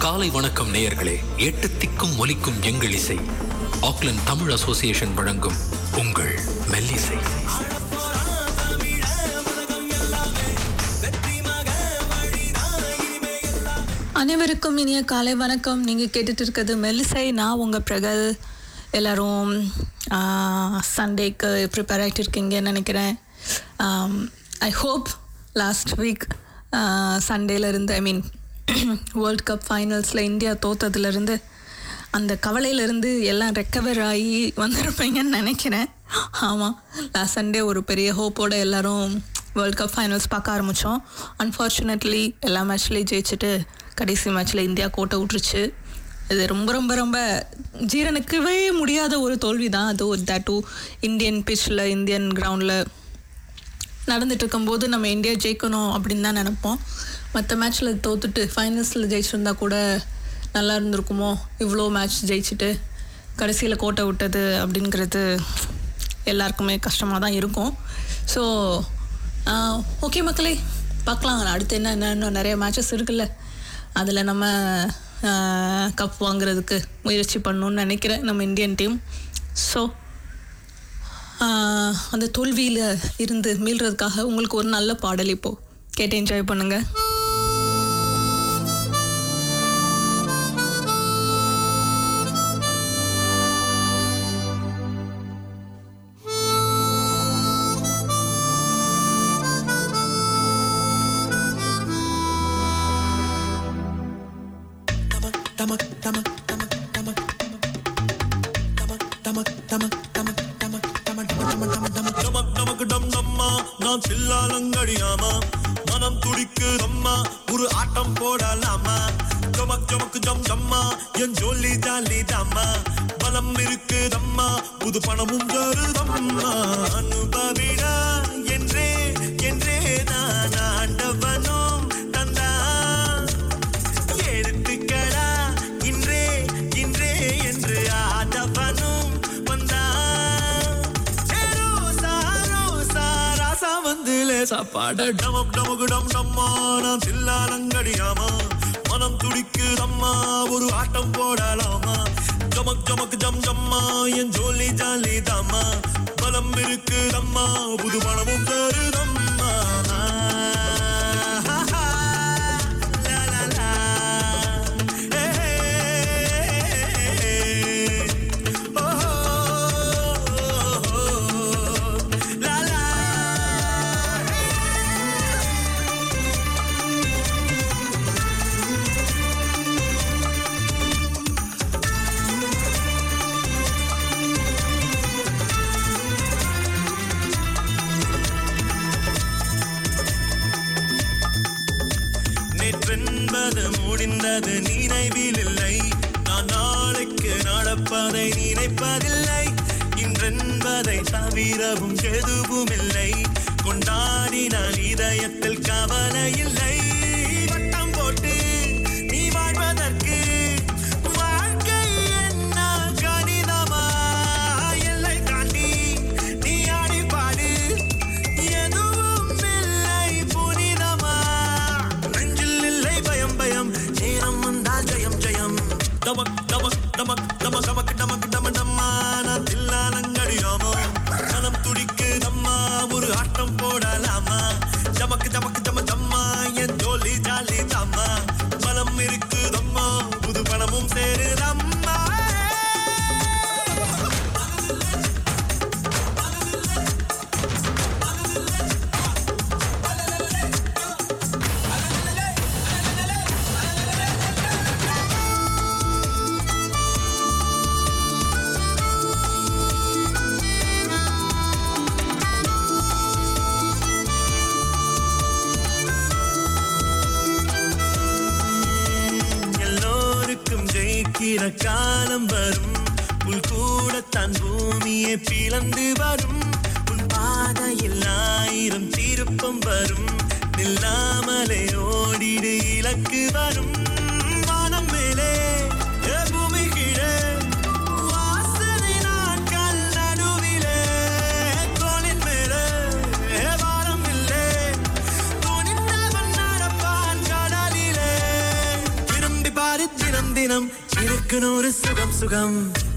காலை வணக்கம் நேயர்களே எட்டு திக்கும் ஒலிக்கும் எங்கள் இசை ஆக்லண்ட் தமிழ் அசோசியேஷன் வழங்கும் உங்கள் மெல்லிசை அனைவருக்கும் இனிய காலை வணக்கம் நீங்கள் கேட்டுட்டு இருக்கிறது மெல்லிசை நான் உங்கள் பிரகல் எல்லாரும் சண்டேக்கு ப்ரிப்பேர் ஆகிட்டு இருக்கீங்கன்னு நினைக்கிறேன் ஐ ஹோப் லாஸ்ட் வீக் சண்டேலேருந்து ஐ மீன் வேர்ல்ட் கப் ஃபைனல்ஸில் இந்தியா தோத்ததுலேருந்து அந்த கவலையிலேருந்து எல்லாம் ரெக்கவர் ஆகி வந்திருப்பீங்கன்னு நினைக்கிறேன் ஆமாம் லாஸ்ட் சண்டே ஒரு பெரிய ஹோப்போட எல்லாரும் வேர்ல்ட் கப் ஃபைனல்ஸ் பார்க்க ஆரம்பித்தோம் அன்ஃபார்ச்சுனேட்லி எல்லா மேட்ச்லேயும் ஜெயிச்சுட்டு கடைசி மேட்ச்சில் இந்தியா கோட்டை விட்டுருச்சு இது ரொம்ப ரொம்ப ரொம்ப ஜீரணிக்கவே முடியாத ஒரு தோல்வி தான் அது ஒரு டூ இந்தியன் பிச்சில் இந்தியன் கிரவுண்டில் நடந்துட்டு இருக்கும்போது நம்ம இந்தியா ஜெயிக்கணும் அப்படின்னு தான் நினைப்போம் மற்ற மேட்ச்சில் தோத்துட்டு ஃபைனல்ஸில் ஜெயிச்சிருந்தா கூட நல்லா இருந்திருக்குமோ இவ்வளோ மேட்ச் ஜெயிச்சுட்டு கடைசியில் கோட்டை விட்டது அப்படிங்கிறது எல்லாருக்குமே கஷ்டமாக தான் இருக்கும் ஸோ ஓகே மக்களே பார்க்கலாம் அடுத்து என்ன என்ன இன்னும் நிறைய மேட்சஸ் இருக்குல்ல அதில் நம்ம கப் வாங்குறதுக்கு முயற்சி பண்ணணும்னு நினைக்கிறேன் நம்ம இந்தியன் டீம் ஸோ அந்த தோல்வியில் இருந்து மீள்றதுக்காக உங்களுக்கு ஒரு நல்ல பாடல் இப்போ கேட்டு என்ஜாய் பண்ணுங்கள் டமக் டமக் டம் டம்மா நான் சில்லாலங்கடியாமா மனம் துடிக்குதம்மா ஒரு ஆட்டம் போடலாமா ஜமக் ஜமக் ஜம் ஜம்மா என் ஜோலி ஜாலி தாம்மா பலம் இருக்குதம்மா புது பணமும் தருதம்மா அனுபவிடா என்றே என்றே நான் ஆண்டவனும் தந்தா எடுத்துக்கடா இன்றே இன்றே என்று ஆதவனும் வந்தா சாப்பாட டமம் டமகு டம் டம்மா நான் சில்லாலங்கடியாமா மனம் துடிக்குதம்மா ஒரு ஆட்டம் போடலாமா ஜமக் ஜமக் ஜம் ஜம்மா என் ஜோலி ஜாலி தாம்மா பலம் இருக்குதம்மா புது மனமும் தருதம்மா லா, லா, லா. ஏ, ஓ, ஓ, லா, லா. நேற்றென்பது முடிந்தது நினைவில் இல்லை நான் நாளைக்கு நடப்பதை நினைப்பதில்லை இன்றென்பதை தவிரவும் எதுவும் இல்லை கொண்டாடி நான் இதயத்தில் கவலை இல்லை வட்டம் போட்டு நீ வாழ்வதற்கு வாழ்க்கை என்ன கணிதமா எல்லை தாண்டி நீ ஆடி பாடு எதுவும் இல்லை புனிதமா நெஞ்சில் இல்லை பயம் பயம் நேரம் வந்தால் ஜெயம் ஜெயம் டமக் டமக் டமக் டம டமக் டமக் டம டம்மா நான் தில்லாலங்கடியாமோ மனம் துடிக்கு தம்மா ஒரு ஆட்டம் போடலாமா ஜமக்கு ஜமக்கு ஜம ஜம்மா என் ஜோலி ஜாலி தம்மா பலம் இருக்கு தம்மா புது பணமும் சேருதம்மா எல்லோருக்கும் ஜெயிக்கிற காலம் வரும் புல் கூடத்தான் பூமியை பிளந்து வரும் உன் பாதையில் ஆயிரம் திருப்பம் வரும் நில்லாமலே ஓடிடு இலக்கு வரும் வானம் மேலே ஏ பூமி கீழே வாசனை நாட்கள் நடுவிலே தோளின் மேலே ஏ வாரம் இல்லை துணிந்தவன் நடப்பான் கடலிலே திரும்பி பாரு தினம் இருக்கு நூறு சுகம் சுகம்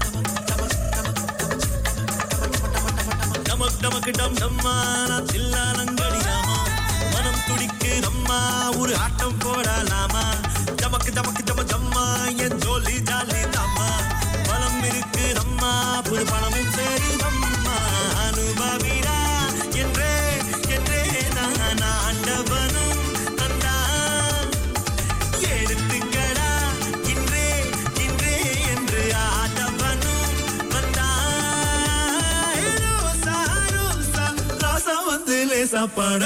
நமக்கு நமக்கு டம் டம்மா நான் தில்லாலங்கடியாமா மனம் துடிக்கு நம்மா ஒரு ஆட்டம் போடலாமா ஜமக்கு ஜமக்கு ஜம ஜம்மா என் ஜோலி ஜாலி தாம்மா பலம் இருக்கு நம்மா புது பணமும் சேருதம்மா அனுபவிடா என்றே என்றே நான் ஆண்டவனும் தந்தான் எடுத்துக்கடா இன்றே இன்றே என்று ஆண்டவனும் வந்தான் ரோசா ரோசா ராசா வந்து லேசா பாட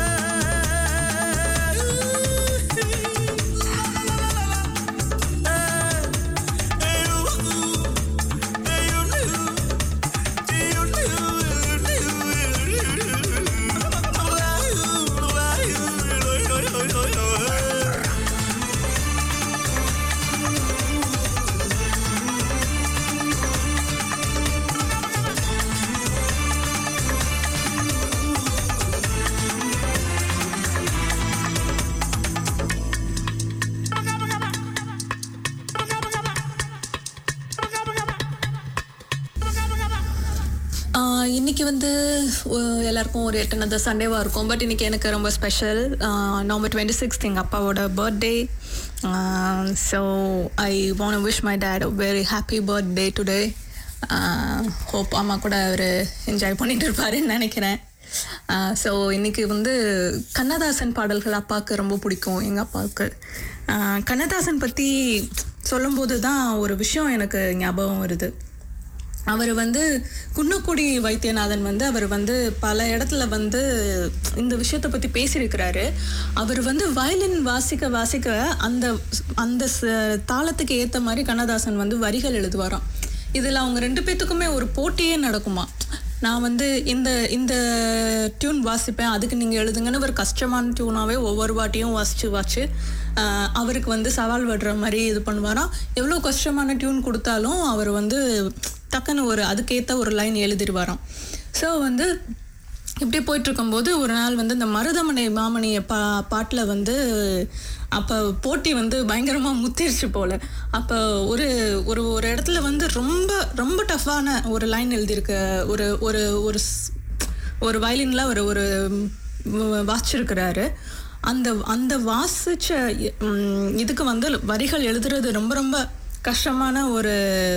ஆஹ் இன்னைக்கு வந்து ஒ- எல்லாருக்கும் ஒரு எட்டனது சண்டேவாக இருக்கும் பட் இன்னைக்கு எனக்கு ரொம்ப ஸ்பெஷல் நவம்பர் டுவெண்ட்டி சிக்ஸ்த் எங்கள் அப்பாவோட birthday so I want wish my dad very happy birthday today hope அம்மா கூட அவர் என்ஜாய் பண்ணிட்டு இருப்பாருன்னு நினைக்கிறேன் ஸோ இன்னைக்கு வந்து கண்ணதாசன் பாடல்கள் அப்பாவுக்கு ரொம்ப பிடிக்கும் எங்கள் அப்பாவுக்கு ஆஹ் கண்ணதாசன் பற்றி சொல்லும்போது தான் ஒரு விஷயம் எனக்கு ஞாபகம் வருது அவர் வந்து குன்னக்குடி வைத்தியநாதன் வந்து அவர் வந்து பல இடத்துல வந்து இந்த விஷயத்தை பற்றி பேசியிருக்கிறாரு அவர் வந்து வயலின் வாசிக்க வாசிக்க அந்த அந்த ச- தாளத்துக்கு ஏற்ற மாதிரி கண்ணதாசன் வந்து வரிகள் எழுதுவாராம் இதில் அவங்க ரெண்டு பேத்துக்குமே ஒரு போட்டியே நடக்குமா நான் வந்து இந்த இந்த டியூன் வாசிப்பேன் அதுக்கு நீங்கள் எழுதுங்கன்னு ஒரு கஷ்டமான டியூனாகவே ஒவ்வொரு வாட்டியும் வாசித்து வாச்சு ஆஹ் அவருக்கு வந்து சவால் விடுற மாதிரி இது பண்ணுவாராம் எவ்வளோ கஷ்டமான டியூன் கொடுத்தாலும் அவர் வந்து டக்குன்னு ஒரு அதுக்கேற்ற ஒரு லைன் எழுதிடுவாராம் ஸோ வந்து இப்படி போயிட்டு இருக்கும்போது ஒரு நாள் வந்து இந்த மருதமனை மாமணிய பா பாட்டில் வந்து அப்போ போட்டி வந்து பயங்கரமாக முத்திருச்சு போல அப்போ ஒரு ஒரு ஒரு இடத்துல வந்து ரொம்ப ரொம்ப டஃப்பான ஒரு லைன் எழுதியிருக்க ஒரு ஒரு ஒரு ஸ்- ஒரு வயலின்ல ஒரு ஒரு ம், வாசிச்சிருக்கிறாரு அந்த அந்த வாசிச்ச ம், இதுக்கு வந்து வரிகள் எழுதுறது ரொம்ப ரொம்ப கஷ்டமான ஒரு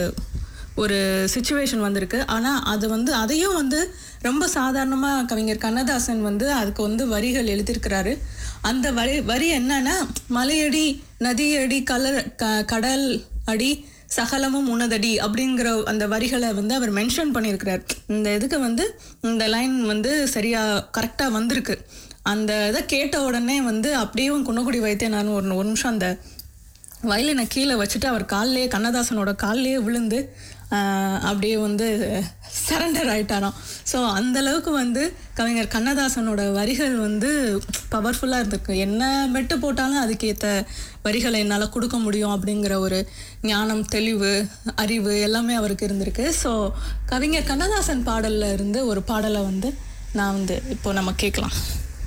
ஒரு சுச்சுவேஷன் வந்திருக்கு ஆனால் அது வந்து அதையும் வந்து ரொம்ப சாதாரணமாக கவிஞர் கண்ணதாசன் வந்து அதுக்கு வந்து வரிகள் எழுதியிருக்கிறாரு அந்த வரி வரி என்னன்னா மலையடி நதியடி கலர் க கடல் அடி சகலமும் உனதடி அப்படிங்கிற அந்த வரிகளை வந்து அவர் மென்ஷன் பண்ணியிருக்கிறார் இந்த இதுக்கு வந்து இந்த லைன் வந்து சரியா கரெக்டாக வந்திருக்கு அந்த இதை கேட்ட உடனே வந்து அப்படியும் குன்னக்குடி வைத்தே நான் ஒரு ஒரு நிமிஷம் அந்த வயலினை கீழே வச்சுட்டு அவர் கால்லேயே கண்ணதாசனோட கால்லேயே விழுந்து ஆஹ், அப்படியே வந்து சரண்டர் ஆயிட்டாராம் ஸோ அந்த அளவுக்கு வந்து கவிஞர் கண்ணதாசனோட வரிகள் வந்து பவர்ஃபுல்லாக இருந்திருக்கு என்ன மெட்டு போட்டாலும் அதுக்கேற்ற வரிகளை என்னால் கொடுக்க முடியும் அப்படிங்கிற ஒரு ஞானம் தெளிவு அறிவு எல்லாமே அவருக்கு இருந்திருக்கு ஸோ கவிஞர் கண்ணதாசன் பாடல்ல இருந்து ஒரு பாடலை வந்து நான் வந்து இப்போ நம்ம கேட்கலாம்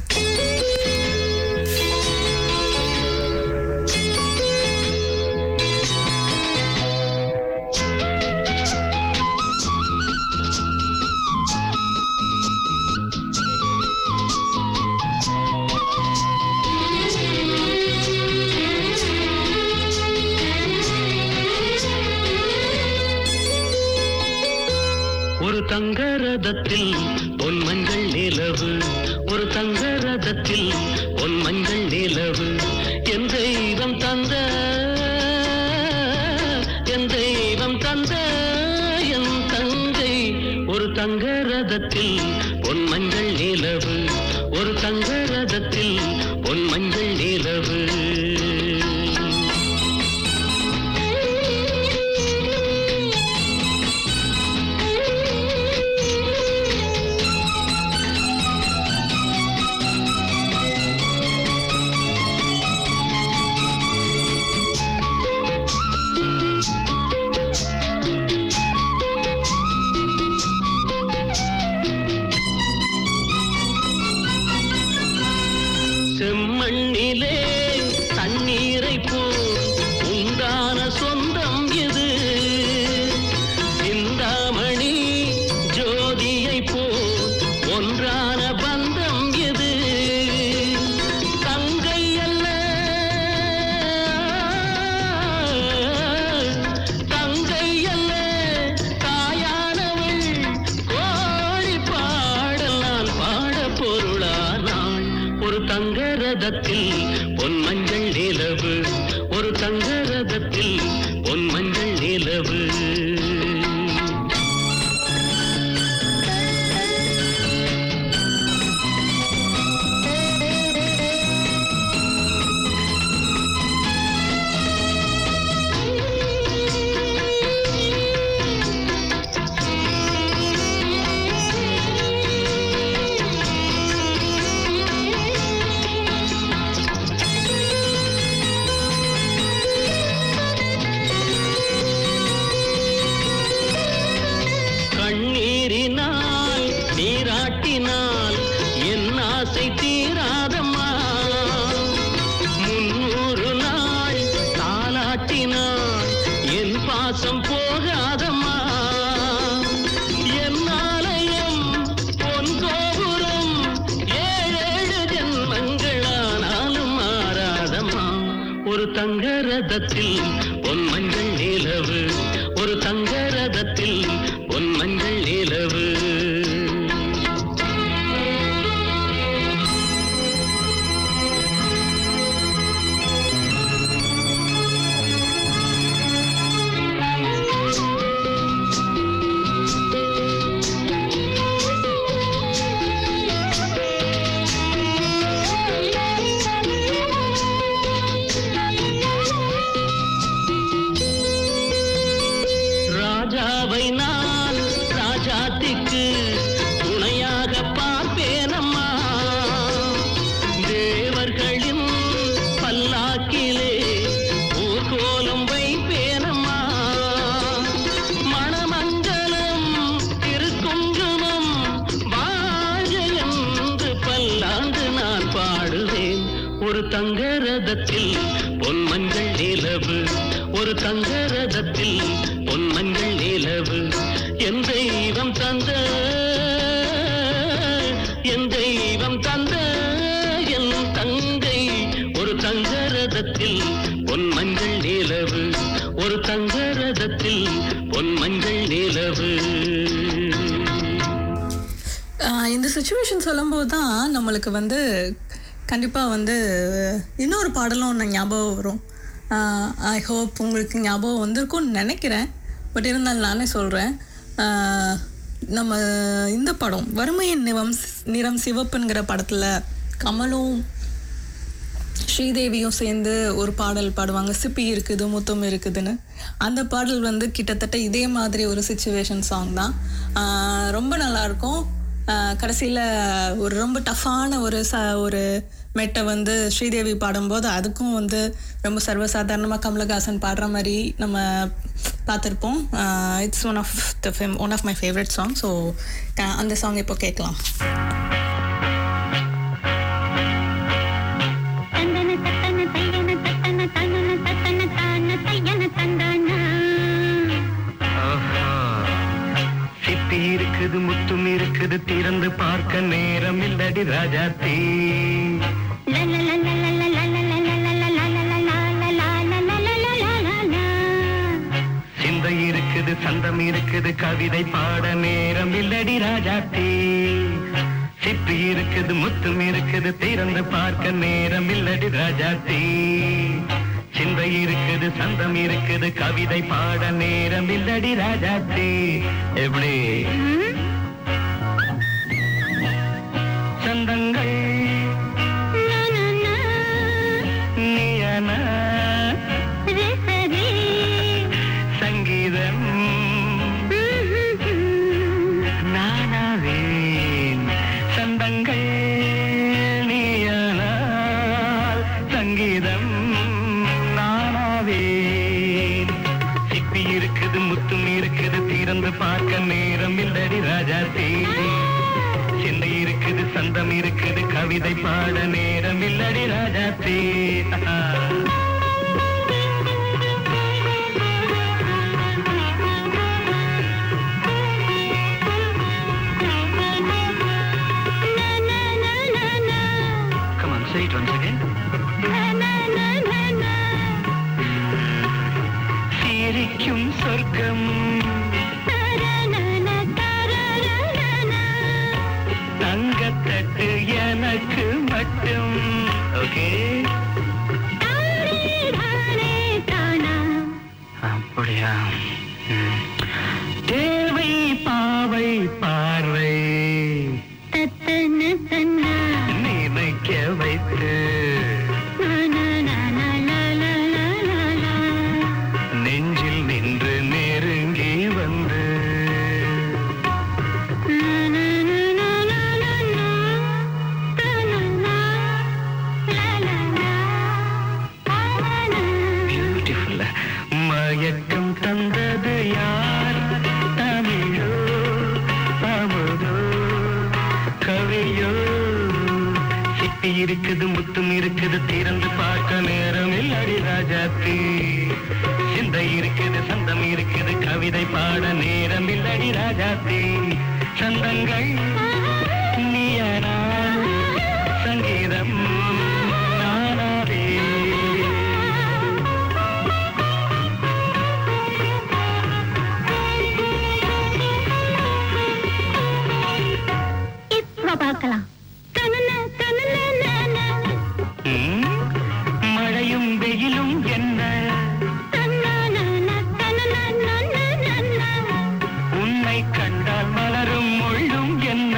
ஒரு தங்க ரதத்தில் பொன் மஞ்சள் நிலவு ஒரு தங்க ரதத்தில் பொன் மஞ்சள் நிலவு என் தெய்வம் தந்த என் தெய்வம் தந்த என் தங்கை ஒரு தங்க ரதத்தில் பொன் மஞ்சள் நிலவு ஒரு தங்க ரதத்தில் பொன் மஞ்சள் நிலவு செம்மண்ணிலே தண்ணீரை போல் உண்டான சொல் ஒரு தங்க ரதத்தில் பொன் மஞ்சள் நிலவு ஒரு தங்க ரதத்தில் பொன் மஞ்சள் நிலவு கண்ணீரினால் நீராட்டினால் என் ஆசை தீராதம்மா முன்னூறு நாள் தாலாட்டினால் என் பாசம் போகாதம்மா என் ஆலயம் பொன் கோபுரம் ஏழேழு ஜென்மங்களானாலும் மாறாதம்மா ஒரு தங்க ரதத்தில் பொன் மஞ்சள் நிலவு ஒரு தங்க ரதத்தில் பொன் மஞ்சள் நிலவு ராஜாவை நான் ராஜாத்திக்கு துணையாக பார்ப்பேனம்மா தேவர்களின் பல்லாக்கிலே ஊர்கோலம் வைப்பேனம்மா மணமங்கலம் திருக்குங்குமம் வாழ்க என்று பல்லாண்டு நான் பாடுவேன் ஒரு தங்க ரதத்தில் பொன் மஞ்சள் நிலவு ஒரு தங்க ரதத்தில் பொன் மஞ்சள் நிலவு என் தெய்வம் தந்த என் தெய்வம் தந்த என் தங்கை ஒரு தங்க ரதத்தில் பொன் மஞ்சள் நிலவு ஒரு தங்க ரதத்தில் பொன் மஞ்சள் நிலவு ஆஹ் இந்த சுச்சுவேஷன் சொல்லும்போது தான் நம்மளுக்கு வந்து கண்டிப்பாக வந்து இன்னொரு பாடலும் ஒன்று ஞாபகம் வரும் ஐ ஹோப் உங்களுக்கு ஞாபகம் வந்திருக்கும்னு நினைக்கிறேன் பட் இருந்தாலும் நானே சொல்கிறேன் நம்ம இந்த படம் வறுமையின் நிறம் நிறம் சிவப்புங்கிற படத்தில் கமலும் ஸ்ரீதேவியும் சேர்ந்து ஒரு பாடல் பாடுவாங்க சிப்பி இருக்குது முத்தம் இருக்குதுன்னு அந்த பாடல் வந்து கிட்டத்தட்ட இதே மாதிரி ஒரு சுச்சுவேஷன் சாங் தான் ஆஹ் ரொம்ப நல்லா இருக்கும் கடைசியில் ஒரு ரொம்ப டஃப்பான ஒரு ச ஒரு மெட்டை வந்து ஸ்ரீதேவி பாடும்போது அதுக்கும் வந்து ரொம்ப சர்வசாதாரணமாக கமலஹாசன் பாடுற மாதிரி நம்ம பார்த்துருப்போம் it's one of the fame one of my favourite song so அந்த சாங் இப்போ கேட்கலாம் தந்தன தத்தன தையன தத்தன தனன தத்தன தான தையன தந்தானா ஆஹா. சிப்பி இருக்குது முத்தும் இருக்குது திறந்து பார்க்க நேரம் இல்லடி ராஜாத்தி சிந்தை இருக்குது சந்தம் இருக்குது கவிதை பாட நேரம் இல்லடி ராஜாத்தி சிப்பி இருக்குது முத்தும் இருக்குது திறந்து பார்க்க நேரம் இல்லடி ராஜாத்தி சிந்தை இருக்குது சந்தம் இருக்குது கவிதை பாட நேரம் இல்லடி ராஜாத்தி எப்படி சந்தங்கள் நீயன சங்கீதம் நானாவேன் சந்தங்கள் நீயானால் சங்கீதம் நானாவேன் சிப்பி இருக்குது முத்தும் இருக்குது திறந்து பார்க்க நேரம் இல்லடி ராஜா சிந்தை இருக்குது சந்தம் இருக்குது கவிதை பாட நேரம் இல்லடி ராஜா Come on, say it once again. சிரிக்கும் சொர்க்கம் தங்கத்தட்டு எனக்கு மட்டும் ஓகே தானே தானா அப்படியா ம். தேவை பாவை பார்வை தத்தன தன்னா நினைக்க வைத்து நானா நானா லா லா லா லா லா நெஞ்சில் நின்று நெருங்கி வந்து நானா நானா லா லா லா தானா லா லா லா தானா பியூட்டிஃபுல் மயக்கம் தந்தது யார் தமிழோ அமுதோ கவியோ சிப்பி இருக்குது முத்தும் இருக்குது திறந்து பார்க்க நேரம் இல்லடி ராஜாத்தி சிந்தை இருக்குது சந்தம் இருக்குது கவிதை பாட நேரம் இல்லடி ராஜாத்தி சந்தங்கள் நீயனா சங்கீதம் நானாவே இப்ப பார்க்கலாம் தனன தனன நானா ம், மழையும் வெயிலும் என்ன தன்னா நானா தனன நானா நானா உன்னை கண்டால் மலரும் முள்ளும் என்ன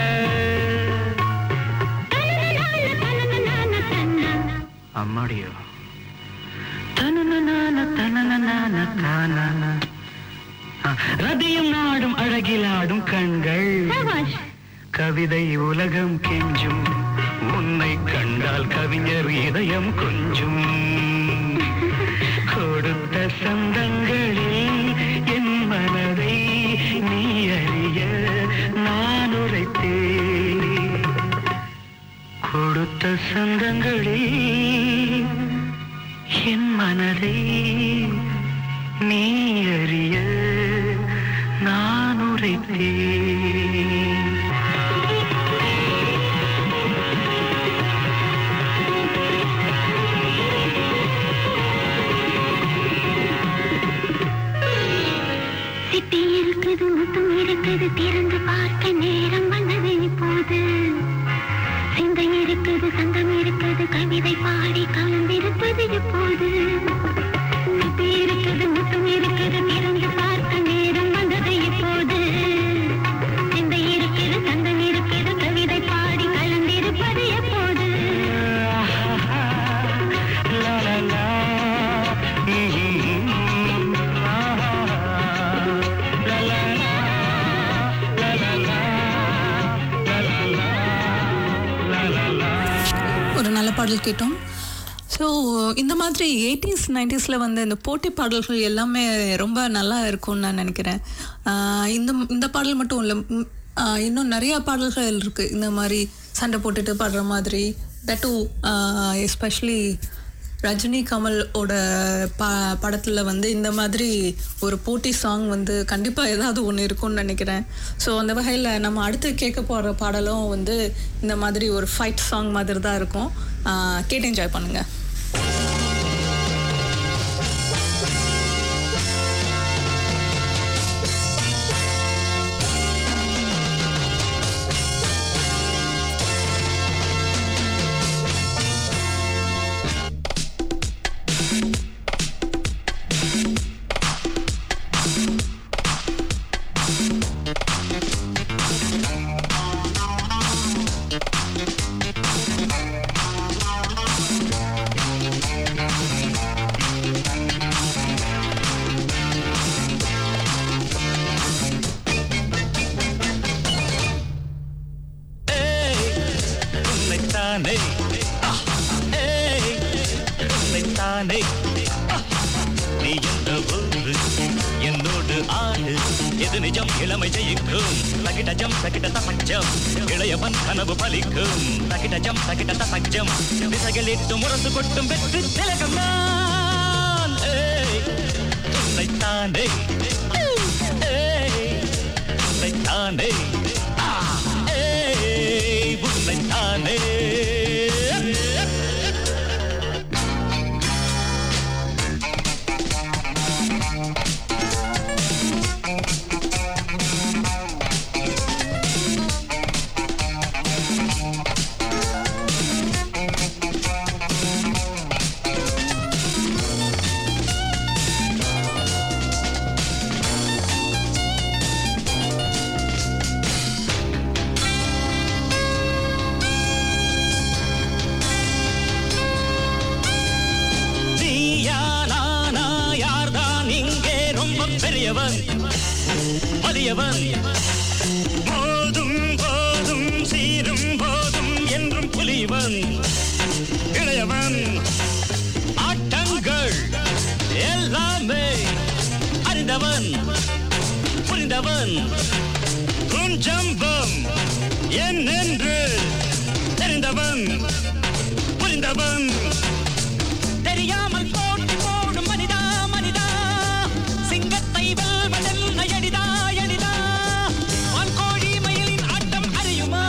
அம்மாடியோ தனனனான தனனனான தானான. ஆ, ரதியும் நாடும் அழகிலாடும் கண்கள் கவிதை உலகம் கெஞ்சும் உன்னை கண்டால் கவிஞர் இதயம் கொஞ்சும் கொடுத்த சந்தங்களில் என் மனதை நீ அறிய நான் உரைத்தேன் கொடுத்த சந்தங்களில் என் மனதை நீ அறிய நான் உரைத்தேன் சிட்டி இருக்குது முத்தம் இருக்குது திறந்து பார்க்க நேரம் வந்தது இப்போது சிந்தை இருக்குது சங்கம் இருக்குது கவிதை பாடி கலந்திருப்பது இப்போது சிட்டி இருக்குது முத்தம் இருக்குது திறந்து பார்க்க நேரம் வந்தது இப்போது சிந்தை இருக்குது சங்கம் இருக்குது கவிதை பாடி கலந்திருப்பது எப்போது லா லா லா ம்ம். ஆஹா. லா லா லா. லா லா லா. லா லா லா. லா லா லா. ஒரு நல்ல பாடல் கேட்டோம் ஸோ இந்த மாதிரி எயிட்டிஸ் நைன்டிஸில் வந்து இந்த போட்டி பாடல்கள் எல்லாமே ரொம்ப நல்லா இருக்கும்னு நான் நினைக்கிறேன் ஆஹ் இந்த இந்த பாடல் மட்டும் இல்லை ம், ஆஹ் இன்னும் நிறையா பாடல்கள் இருக்குது இந்த மாதிரி சண்டை போட்டுட்டு பாடுற மாதிரி தட்டு எஸ்பெஷலி ரஜினி கமலோட ப படத்தில் வந்து இந்த மாதிரி ஒரு போட்டி சாங் வந்து கண்டிப்பாக ஏதாவது ஒன்று இருக்கும்னு நினைக்கிறேன் ஸோ அந்த வகையில் நம்ம அடுத்து கேட்க போகிற பாடலும் வந்து இந்த மாதிரி ஒரு ஃபைட் சாங் மாதிரி தான் இருக்கும் ஆஹ் கேட்டு என்ஜாய் பண்ணுங்கள் உன்னைத்தானே ஆ, ஏய், உன்னைத்தானே ஆ, நீ என்ற ஊரு என்னோடு ஆடு எது நிஜம் இளமை ஜெயிக்கும் தகிடஜம் தகிட தசஞ்சம் இளையவன் கனவு பலிக்கும் தகிடஜம் தகிட தசஞ்சம் திசைகளிட்டு முரசு கொட்டும் வெற்றி திலகம் நான் ஏய், உன்னைத்தானே ஏய், உன்னைத்தானே ஆ, ஏய், உன்னைத்தானே பெரியவன் வலியவன் போதும் போதும் சீரும் போதும் என்றும் புலிவன் இளையவன் ஆட்டங்கள் எல்லாமே அறிந்தவன் புரிந்தவன் குஞ்சம்பம் என்னென்று தெரிந்தவன் புரிந்தவன் தெரியாமல் போட்டி போடும் மனிதா மனிதா சிங்கத்தை வெல்வதென்ன எளிதா எளிதா வான்கோழி மயிலின் ஆட்டம் அறியுமா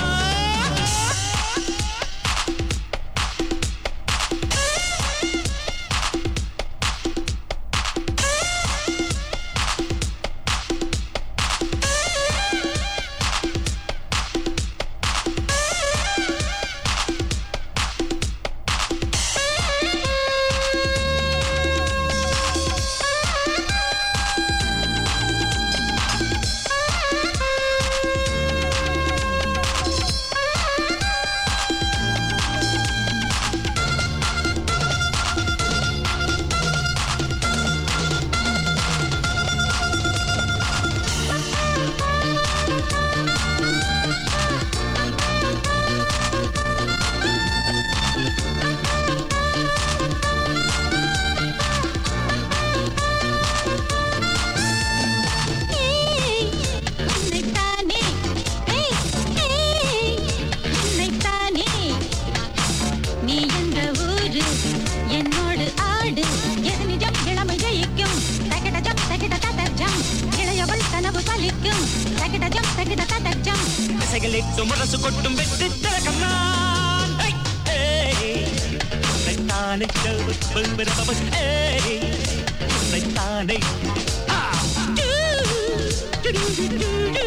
ஏய் உன்னைத்தானே ஏய் ஏய் உன்னைத்தானே நீ எந்த ஊரு என்னோடு ஆடு எது நிஜம் இளமை ஜெயிக்கும் தகிடஜம் தகிட ததஜம் இளையவள் கனவு பலிக்கும் தகிடஜம் தகிட ததஜம் திசைகளிட்டு முரசு கொட்டும் வெற்றி திலகம் நான் ஹை! ஏய்! உன்னைத்தானே செல்வ செல்வ பவ ஏய்! உன்னைத்தானே ஆ! டு! டு, டு, டு, டு, டு.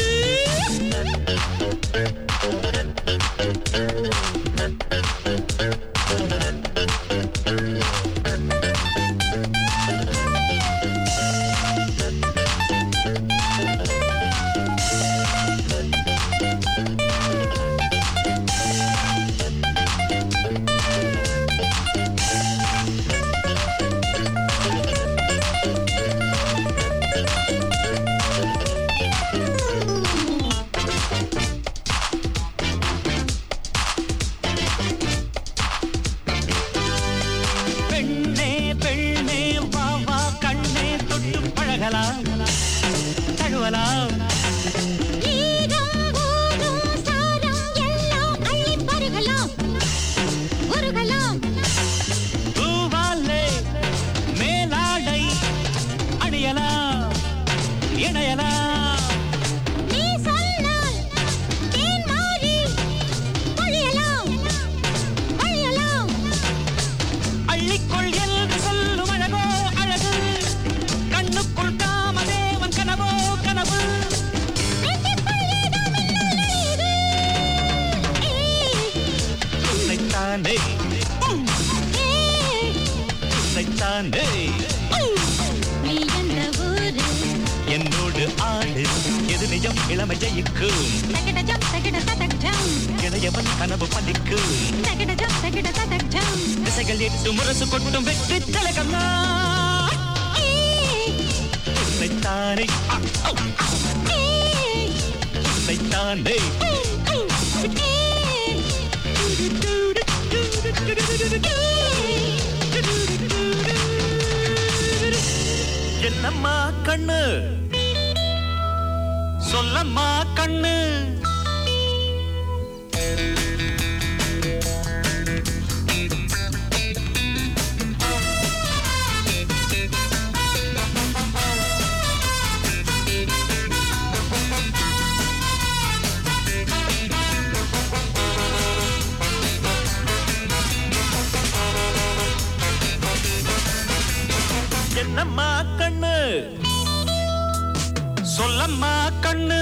பெண்ணே பெண்ணே வா வா கண்ணே தொட்டு பழகலாம் தழுவலாம் ஈரம் ஊரும் சாரம் எல்லாம் அள்ளி பருகலாம் உருகலாம் பூவாலே மேலாடை அணியலாம் இணையலாம் நீ சொன்னால் தேன் மாறி பொழியலாம் பொழியலாம் அள்ளிக்கொள் என்று சொல்லும் அழகோ அழகு கண்ணுக்குள் காமதேவன் கனவோ கனவு உன்னைத்தானே உன்னைத்தானே நீ எந்த ஊரு என்னோடு ஆடு எது நிஜம் இளமை ஜெயிக்கும் தகிடஜம் தகிட ததஜம் இளையவன் கனவு பலிக்கும் தகிடஜம் தகிட ததஜம் திசைகள் எட்டு முரசு கொட்டும் வெற்றி திலகம் நான். உன்னைத்தானே ஆ, ஔ, உன்னைத்தானே என்னம்மா கண்ணு சொல்லம்மா கண்ணு என்னம்மா கண்ணு சொல்லம்மா கண்ணு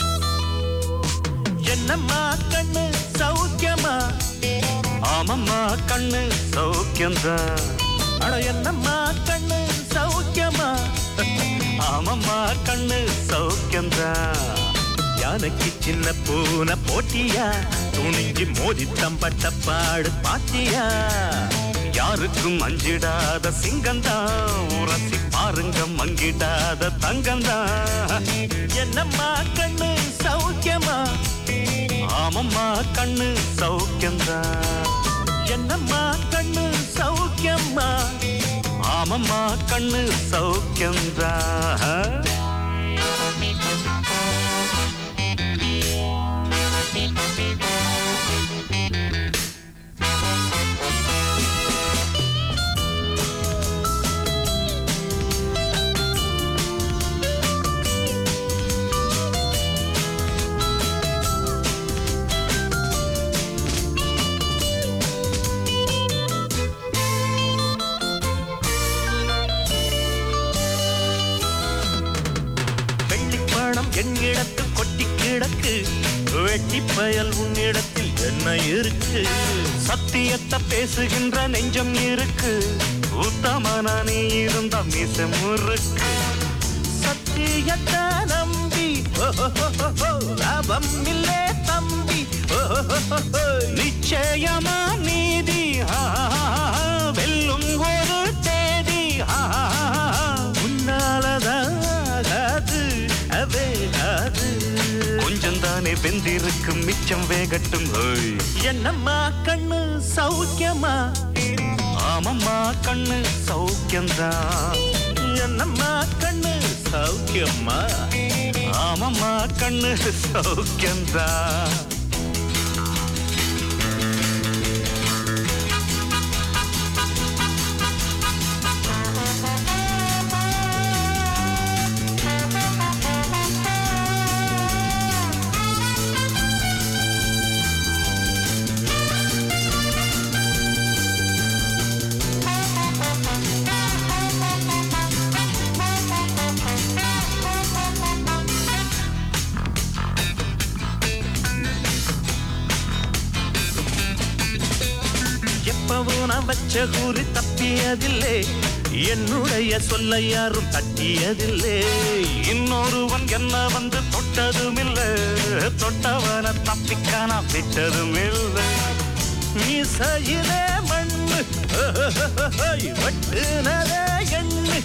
என்னம்மா கண்ணு சௌக்கியமா ஆமம்மா கண்ணு சௌக்கியம்தான் அட என்னம்மா கண்ணு சௌக்கியமா ஆமம்மா கண்ணு சௌக்கியம்தான் யானைக்கு சின்ன பூனை போட்டியா துணிஞ்சு மோதி தம்பட்ட பாடு பாத்தியா யாருக்கும் அஞ்சிடாத சிங்கந்தான் உரசி பாருங்க மங்கிடாத தங்கந்தான் என்னம்மா கண்ணு சௌக்கியமா ஆமம்மா கண்ணு சௌக்கியம்தான் என்னம்மா கண்ணு சௌக்கியம்மா ஆமம்மா கண்ணு சௌக்கியம்தான் வெள்ளிப்பணம் என்னிடத்தில் கொட்டி கிடக்கு வெட்டி பயல் உன்னிடத்தில் என்ன இருக்கு சத்தியத்தை பேசுகின்ற நெஞ்சம் இருக்கு உத்தமன நீ இருந்த மிச முறுக்கு சத்தியத்தை நம்பி ஓஹோஹோஹோ, லாபம் இல்லே தம்பி ஓஹோஹோஹோ, நிச்சயமா நீதி ஆ, வெல்லும் ஒரு தேதி ஆ, உன்னாலதாகாது அவேகாது கொஞ்சம் தானே வெந்திருக்கும் மிச்சம் வேகட்டும் ஹோய். என்னம்மா கண்ணு சௌக்கியமா ஆமம்மா கண்ணு சௌக்கியம்தான் என்னம்மா கண்ணு சௌக்கியம்மா ஆமம்மா கண்ணு சௌக்கியம்தான் எப்பவும் நான் வச்ச கூறி தப்பியதில்லை என்னுடைய சொல்ல யாரும் தட்டியதில்லை இன்னொருவன் என்ன வந்து தொட்டதும் இல்ல தொட்டவன தப்பிக்க நான் விட்டதும் இல்லை மீசையிலே மண்ணு வட்டுனதே எண்ணு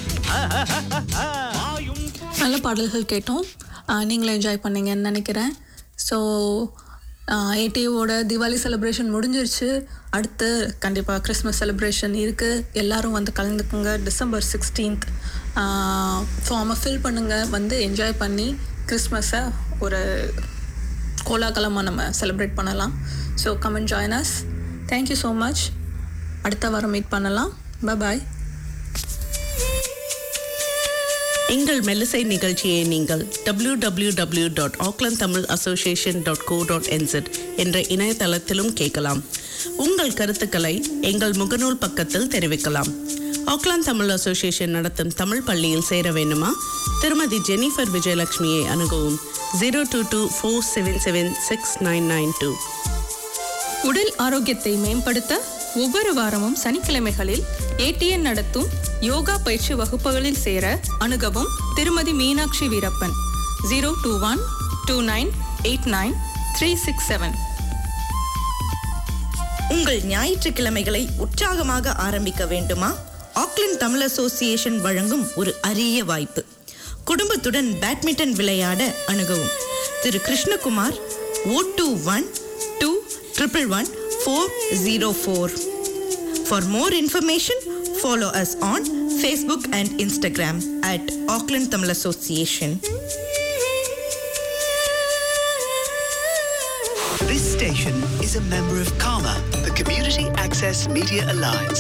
ஆயும் நல்ல பாடல்கள் கேட்டோம் ஆஹ் நீங்களும் என்ஜாய் பண்ணீங்கன்னு நினைக்கிறேன் ஸோ ஏடிஓட தீபாவளி செலிப்ரேஷன் முடிஞ்சிருச்சு அடுத்து கண்டிப்பாக கிறிஸ்மஸ் செலிப்ரேஷன் இருக்குது எல்லாரும் வந்து கலந்துக்குங்க டிசம்பர் சிக்ஸ்டீன்த் ஃபார்மை ஃபில் பண்ணுங்கள் வந்து என்ஜாய் பண்ணி கிறிஸ்மஸை ஒரு கோலாகலமாக நம்ம செலிப்ரேட் பண்ணலாம் so comment join us thank you so much அடுத்த வாரம் மீட் பண்ணலாம் பாய் எங்கள் மெல்லிசை நிகழ்ச்சியை நீங்கள் www.aucklandtamil dot Auckland Tamil association dot co dot என்ற இணையதளத்திலும் கேட்கலாம் உங்கள் கருத்துக்களை எங்கள் முகநூல் பக்கத்தில் தெரிவிக்கலாம் ஆக்லாந்து தமிழ் அசோசியேஷன் நடத்தும் தமிழ் பள்ளியில் சேர வேண்டுமா திருமதி ஜெனிஃபர் விஜயலட்சுமியை அணுகவும் zero two two four seven seven six nine nine two உடல் ஆரோக்கியத்தை மேம்படுத்த ஒவ்வொரு வாரமும் சனிக்கிழமைகளில் ஏடிஎன் நடத்தும் யோகா பயிற்சி வகுப்புகளில் சேர அணுகவும் திருமதி Meenakshi Veerappan zero two one two nine eight nine three six seven உங்கள் ஞாயிற்றுக்கிழமைகளை உற்சாகமாக ஆரம்பிக்க வேண்டுமா ஆக்லாந்து தமிழ் அசோசியேஷன் வழங்கும் ஒரு அரிய வாய்ப்பு குடும்பத்துடன் பேட்மிண்டன் விளையாட அணுகவும் திரு Krishnakumar O two one two triple one four zero four for more information follow us on Facebook and Instagram at Auckland Tamil association This station is a member of Karma, the Community Access Media Alliance.